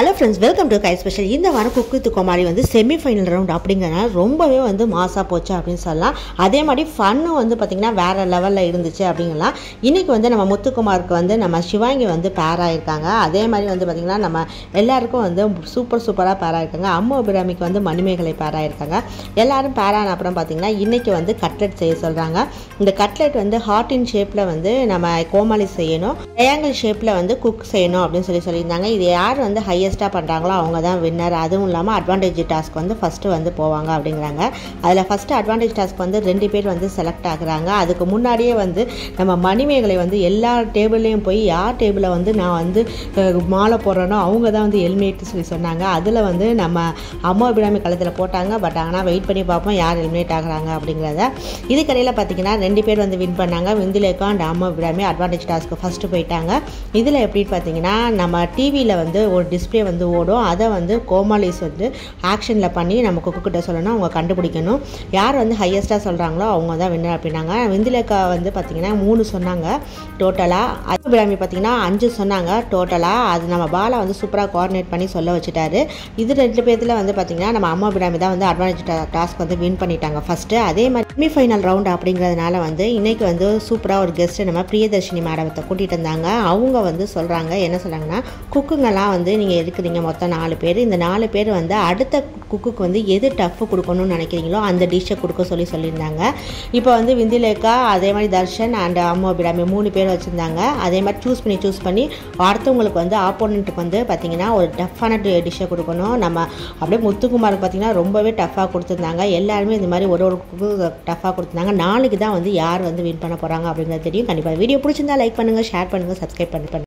hello friends welcome to கை special இந்த வாரம் குக்கு வித் கோமாளி வந்து செமிஃபைனல் ரவுண்ட் அப்படிங்கிறனால ரொம்பவே வந்து மாசாக போச்சு அப்படின்னு சொல்லலாம் அதே மாதிரி ஃபன்னும் வந்து பார்த்திங்கன்னா வேறு லெவலில் இருந்துச்சு அப்படிங்கலாம் இன்றைக்கி வந்து நம்ம முத்துக்குமாருக்கு வந்து நம்ம சிவாங்கி வந்து பேர் ஆயிருக்காங்க அதே மாதிரி வந்து பார்த்திங்கன்னா நம்ம எல்லாருக்கும் வந்து சூப்பர் சூப்பராக பேர் ஆயிருக்காங்க அம்மா அபிராமிக்கு வந்து மணிமேகலை பேர் ஆயிருக்காங்க எல்லாரும் பேர் ஆன அப்புறம் பார்த்திங்கன்னா இன்றைக்கி வந்து கட்லெட் செய்ய சொல்கிறாங்க இந்த கட்லெட் வந்து ஹார்ட் இன் ஷேப்பில் வந்து நம்ம கோமாளி செய்யணும் ட்ரையாங்கிள் ஷேப்பில் வந்து குக் செய்யணும் அப்படின்னு சொல்லி சொல்லியிருந்தாங்க இது யார் வந்து ஹையஸ்ட்டாக பண்ணுறாங்களோ அவங்க தான் வின்னர் அதுவும் இல்லாமல் அட்வான்டேஜ் டாஸ்க் வந்து ஃபஸ்ட்டு வந்து போவாங்க அப்படிங்கிறாங்க அதில் ஃபஸ்ட்டு அட்வான்டேஜ் டாஸ்க் வந்து ரெண்டு பேர் வந்து செலக்ட் ஆகுறாங்க அதுக்கு முன்னாடியே வந்து நம்ம மணிமேகலை வந்து எல்லா டேபிள்லேயும் போய் யார் டேபிளில் வந்து நான் வந்து அஹ், மாலை போடுறேனோ அவங்க தான் வந்து எலிமினேட் சொல்லி சொன்னாங்க அதில் வந்து நம்ம அம்மா அபிராமி களத்தில் போட்டாங்க பட் ஆனால் வெயிட் பண்ணி பார்ப்போம் யார் எலிமினேட் ஆகுறாங்க அப்படிங்கிறத இதுக்கடையில் பார்த்தீங்கன்னா ரெண்டு பேர் வந்து வின் பண்ணாங்க விந்துலேக்கா அண்ட் அம்மா அபிராமி அட்வான்டேஜ் டாஸ்க்கு ஃபஸ்ட்டு போயிட்டாங்க இதில் எப்படின்னு பார்த்தீங்கன்னா நம்ம டிவியில் வந்து ஒரு டிஸ்ப்ளே வந்து ஓடும் அதை வந்து கோமாலிஸ் வந்து ஆக்ஷனில் பண்ணி நம்ம குக்கிட்ட சொல்லணும் அவங்க கண்டுபிடிக்கணும் யார் வந்து ஹையஸ்ட்டாக சொல்கிறாங்களோ அவங்க தான் வின்னர் அப்படின்னாங்க விந்துலேக்கா வந்து பார்த்தீங்கன்னா மூணு சொன்னாங்க டோட்டலாக அபிராமி பார்த்தீங்கன்னா அஞ்சு சொன்னாங்க டோட்டலாக அது நம்ம பாலா வந்து சூப்பராக கோஆர்டினேட் பண்ணி சொல்ல வச்சுட்டாரு இது ரெண்டு பேர்த்தில் வந்து பார்த்தீங்கன்னா நம்ம அம்மா அபிராமி தான் வந்து அட்வான்டேஜ் டாஸ்க் வந்து வின் பண்ணிட்டாங்க ஃபஸ்ட்டு அதே மாதிரி செமி ஃபைனல் ரவுண்ட் அப்படிங்கிறதுனால வந்து இன்னைக்கு வந்து சூப்பராக ஒரு கெஸ்ட்டு நம்ம பிரியதர்ஷினி மேடத்தை கூட்டிகிட்டு இருந்தாங்க அவங்க வந்து சொல்கிறாங்க என்ன சொல்கிறாங்கன்னா குக்குங்கெல்லாம் வந்து நீங்கள் இருக்கிறீங்க மொத்தம் நாலு பேர் இந்த நாலு பேர் வந்து அடுத்த குக்குக்கு வந்து எது டஃப் கொடுக்கணும்னு நினைக்கிறீங்களோ அந்த டிஷ்ஷை கொடுக்க சொல்லி சொல்லியிருந்தாங்க இப்போ வந்து விந்திலேக்கா அதே மாதிரி தர்ஷன் அண்ட் அம்மா அபிராமி மூணு பேர் வச்சுருந்தாங்க அதே மாதிரி சூஸ் பண்ணி சூஸ் பண்ணி அடுத்தவங்களுக்கு வந்து ஆப்போனண்ட்டுக்கு வந்து பார்த்திங்கன்னா ஒரு டஃப்பான டிஷ்ஷை கொடுக்கணும் நம்ம அப்படியே முத்துக்குமாருக்கு பார்த்திங்கன்னா ரொம்பவே டஃப்பாக கொடுத்துருந்தாங்க எல்லாருமே இந்த மாதிரி ஒரு ஒரு குக்கு டஃப்பாக கொடுத்துருந்தாங்க நாளைக்கு தான் வந்து யார் வந்து வின் பண்ண போகிறாங்க அப்படிங்கிறது தெரியும் கண்டிப்பாக வீடியோ பிடிச்சிருந்தா லைக் பண்ணுங்கள் ஷேர் பண்ணுங்கள் சப்ஸ்கிரைப் பண்ணி